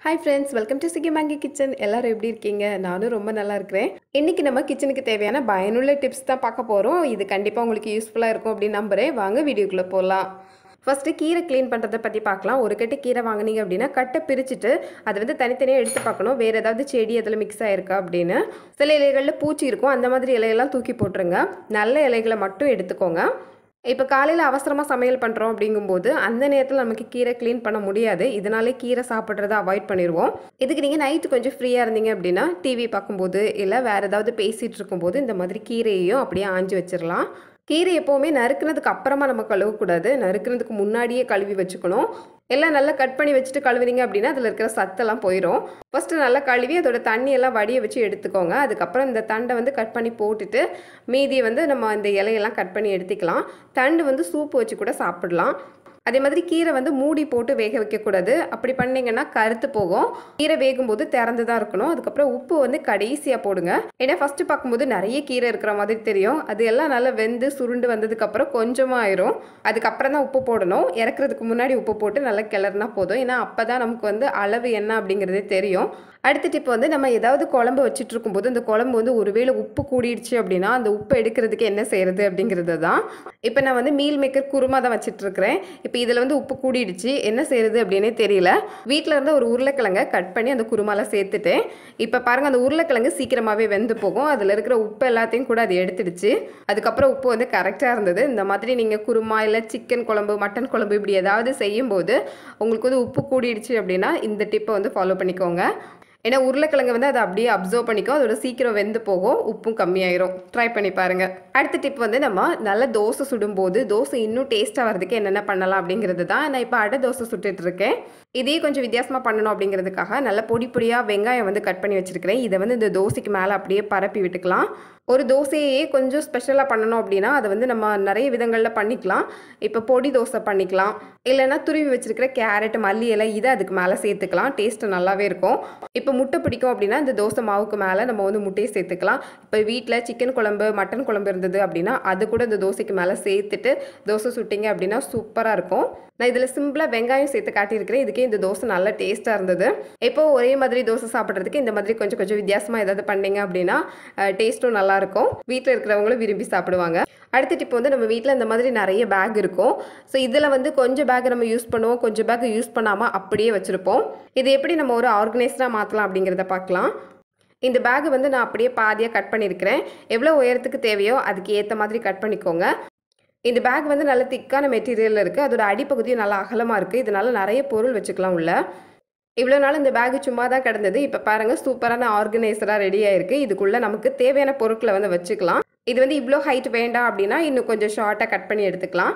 hi friends welcome to சிக்கி மேங்கி kitchen எல்லாரும் எப்படி இருக்கீங்க நானும் ரொம்ப நல்லா இருக்கிறேன் இன்னைக்கு நம்ம கிச்சனுக்கு தேவையான பயனுள்ள டிப்ஸ் தான் பார்க்க போகிறோம் இது கண்டிப்பாக உங்களுக்கு யூஸ்ஃபுல்லாக இருக்கும் அப்படின்னு நம்புகிறேன் வாங்க வீடியோக்குள்ளே போகலாம் ஃபஸ்ட்டு கீரை க்ளீன் பண்ணுறதை பற்றி பார்க்கலாம் ஒரு கட்டு கீரை வாங்குனீங்க அப்படின்னா கட்டை பிரிச்சுட்டு அதை வந்து தனித்தனியாக எடுத்து பார்க்கணும் வேறு ஏதாவது செடி அதில் மிக்ஸ் ஆயிருக்கா அப்படின்னு சில இலைகளில் பூச்சி இருக்கும் அந்த மாதிரி இலையெல்லாம் தூக்கி போட்டுருங்க நல்ல இலைகளை மட்டும் எடுத்துக்கோங்க இப்போ காலையில் அவசரமாக சமையல் பண்ணுறோம் அப்படிங்கும்போது அந்த நேரத்தில் நமக்கு கீரை க்ளீன் பண்ண முடியாது இதனாலே கீரை சாப்பிட்றத அவாய்ட் பண்ணிடுவோம் இதுக்கு நீங்கள் நைட்டு கொஞ்சம் ஃப்ரீயாக இருந்தீங்க அப்படின்னா டிவி பார்க்கும்போது இல்லை வேறு ஏதாவது பேசிகிட்டு இருக்கும்போது இந்த மாதிரி கீரையையும் அப்படியே ஆஞ்சு வச்சிடலாம் கீரை எப்போவுமே நறுக்குனதுக்கு அப்புறமா நம்ம கழுவக்கூடாது நறுக்குனதுக்கு முன்னாடியே கழுவி வச்சுக்கணும் எல்லாம் நல்லா கட் பண்ணி வச்சுட்டு கழுவுனீங்க அப்படின்னா அதில் இருக்கிற சத்தெல்லாம் போயிடும் ஃபஸ்ட்டு நல்லா கழுவி அதோட தண்ணி எல்லாம் வடிய வச்சு எடுத்துக்கோங்க அதுக்கப்புறம் இந்த தண்டை வந்து கட் பண்ணி போட்டுட்டு மீதியை வந்து நம்ம இந்த இலையெல்லாம் கட் பண்ணி எடுத்துக்கலாம் தண்டு வந்து சூப்பு வச்சு கூட சாப்பிடலாம் அதே மாதிரி கீரை வந்து மூடி போட்டு வேக வைக்கக்கூடாது அப்படி பண்ணீங்கன்னா கருத்து போகும் கீரை வேகும்போது திறந்து தான் இருக்கணும் அதுக்கப்புறம் உப்பு வந்து கடைசியாக போடுங்க ஏன்னா ஃபஸ்ட்டு பார்க்கும்போது நிறைய கீரை இருக்கிற மாதிரி தெரியும் அது எல்லாம் நல்லா வெந்து சுருண்டு வந்ததுக்கப்புறம் கொஞ்சமாக ஆயிரும் அதுக்கப்புறம் தான் உப்பு போடணும் இறக்குறதுக்கு முன்னாடி உப்பு போட்டு நல்லா கிளறினா போதும் ஏன்னா அப்போ தான் நமக்கு வந்து அளவு என்ன அப்படிங்கிறதே தெரியும் அடுத்த டிப் வந்து நம்ம ஏதாவது குழம்பு வச்சுட்டு இருக்கும்போது அந்த குழம்பு வந்து ஒருவேளை உப்பு கூடிடுச்சு அப்படின்னா அந்த உப்பு எடுக்கிறதுக்கு என்ன செய்யறது அப்படிங்கிறது தான் இப்போ நான் வந்து மீல் மேக்கர் குருமா தான் வச்சுட்டு இருக்கிறேன் இப்போ இதில் வந்து உப்பு கூடிடுச்சு என்ன செய்யறது அப்படின்னே தெரியல வீட்டில் இருந்த ஒரு உருளைக்கிழங்கை கட் பண்ணி அந்த குருமால சேர்த்துட்டேன் இப்போ பாருங்கள் அந்த உருளைக்கிழங்கு சீக்கிரமாகவே வெந்து போகும் அதில் இருக்கிற உப்பு எல்லாத்தையும் கூட அது எடுத்துடுச்சு அதுக்கப்புறம் உப்பு வந்து கரெக்டாக இருந்தது இந்த மாதிரி நீங்கள் குருமா இல்லை சிக்கன் குழம்பு மட்டன் குழம்பு இப்படி ஏதாவது செய்யும்போது உங்களுக்கு வந்து உப்பு கூடிடுச்சு அப்படின்னா இந்த டிப்பை வந்து ஃபாலோ பண்ணிக்கோங்க ஏன்னா உருளைக்கிழங்கு வந்து அதை அப்படியே அப்சர்வ் பண்ணிக்கும் அதோட சீக்கிரம் வெந்து போகும் உப்பும் கம்மியாயிரும் ட்ரை பண்ணி பாருங்க அடுத்த டிப் வந்து நம்ம நல்ல தோசை சுடும்போது தோசை இன்னும் டேஸ்ட்டாக வரதுக்கு என்னென்ன பண்ணலாம் அப்படிங்கிறது தான் நான் இப்போ அடை தோசை சுட்டுட்டு இருக்கேன் இதையே கொஞ்சம் வித்தியாசமாக பண்ணணும் அப்படிங்கிறதுக்காக நல்ல பொடி பொடியாக வெங்காயம் வந்து கட் பண்ணி வச்சிருக்கிறேன் இதை வந்து இந்த தோசைக்கு மேலே அப்படியே பரப்பி விட்டுக்கலாம் ஒரு தோசையே கொஞ்சம் ஸ்பெஷலாக பண்ணணும் அப்படின்னா அதை வந்து நம்ம நிறைய விதங்களில் பண்ணிக்கலாம் இப்போ பொடி தோசை பண்ணிக்கலாம் இல்லைன்னா துருவி வச்சிருக்கிற கேரட் மல்லி இலை இதை அதுக்கு மேலே சேர்த்துக்கலாம் டேஸ்ட்டு நல்லாவே இருக்கும் இப்போ முட்டை பிடிக்கும் அப்படின்னா இந்த தோசை மாவுக்கு மேலே நம்ம வந்து முட்டையை சேர்த்துக்கலாம் இப்போ வீட்டில் சிக்கன் குழம்பு மட்டன் குழம்பு இருந்தது அப்படின்னா அது கூட இந்த தோசைக்கு மேலே சேர்த்துட்டு தோசை சுட்டிங்க அப்படின்னா சூப்பராக இருக்கும் நான் இதில் சிம்பிளாக வெங்காயம் சேர்த்து காட்டியிருக்கிறேன் இதுக்கே இந்த தோசை நல்லா டேஸ்ட்டாக இருந்தது இப்போ ஒரே மாதிரி தோசை சாப்பிட்றதுக்கு இந்த மாதிரி கொஞ்சம் கொஞ்சம் வித்தியாசமாக ஏதாவது பண்ணீங்க அப்படின்னா டேஸ்ட்டும் நல்லாயிருக்கும் வீட்டில் இருக்கிறவங்களும் விரும்பி சாப்பிடுவாங்க அடுத்த டிப் வந்து நம்ம வீட்டில் இந்த மாதிரி நிறைய பேக் இருக்கும் ஸோ இதில் வந்து கொஞ்சம் பேக் நம்ம யூஸ் பண்ணுவோம் கொஞ்சம் பேக் யூஸ் பண்ணாமல் அப்படியே வச்சுருப்போம் இது எப்படி நம்ம ஒரு ஆர்கனைஸ்டாக மாற்றலாம் அப்படிங்கிறத பார்க்கலாம் இந்த பேக் வந்து நான் அப்படியே பாதியாக கட் பண்ணியிருக்கிறேன் எவ்வளோ உயரத்துக்கு தேவையோ அதுக்கு ஏற்ற மாதிரி கட் பண்ணிக்கோங்க இந்த பேக் வந்து நல்ல திக்கான மெட்டீரியல் இருக்குது அதோட அடிப்பகுதியும் நல்லா அகலமாக இருக்குது இதனால நிறைய பொருள் வச்சுக்கலாம் உள்ள இவ்வளோ நாள் இந்த பேக் சும்மா தான் கிடந்தது இப்போ பாருங்கள் சூப்பரான ஆர்கனைசராக ரெடி ஆயிருக்கு இதுக்குள்ளே நமக்கு தேவையான பொருட்களை வந்து வச்சுக்கலாம் இது வந்து இவ்வளோ ஹைட் வேண்டாம் அப்படின்னா இன்னும் கொஞ்சம் ஷார்ட்டாக கட் பண்ணி எடுத்துக்கலாம்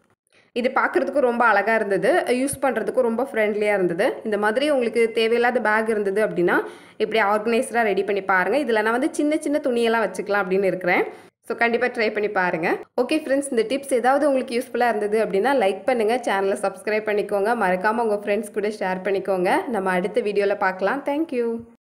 இது பார்க்குறதுக்கும் ரொம்ப அழகாக இருந்தது யூஸ் பண்ணுறதுக்கும் ரொம்ப ஃப்ரெண்ட்லியாக இருந்தது இந்த மாதிரி உங்களுக்கு தேவையில்லாத பேக் இருந்தது அப்படின்னா இப்படி ஆர்கனைசராக ரெடி பண்ணி பாருங்கள் இதில் நான் வந்து சின்ன சின்ன துணியெல்லாம் வச்சுக்கலாம் அப்படின்னு இருக்கிறேன் ஸோ கண்டிப்பாக ட்ரை பண்ணி பாருங்கள் ஓகே ஃப்ரெண்ட்ஸ் இந்த டிப்ஸ் ஏதாவது உங்களுக்கு யூஸ்ஃபுல்லாக இருந்தது அப்படின்னா லைக் பண்ணுங்கள் சேனலை சப்ஸ்கிரைப் பண்ணிக்கோங்க மறக்காமல் உங்கள் ஃப்ரெண்ட்ஸ் கூட ஷேர் பண்ணிக்கோங்க நம்ம அடுத்த வீடியோவில் பார்க்கலாம் தேங்க்யூ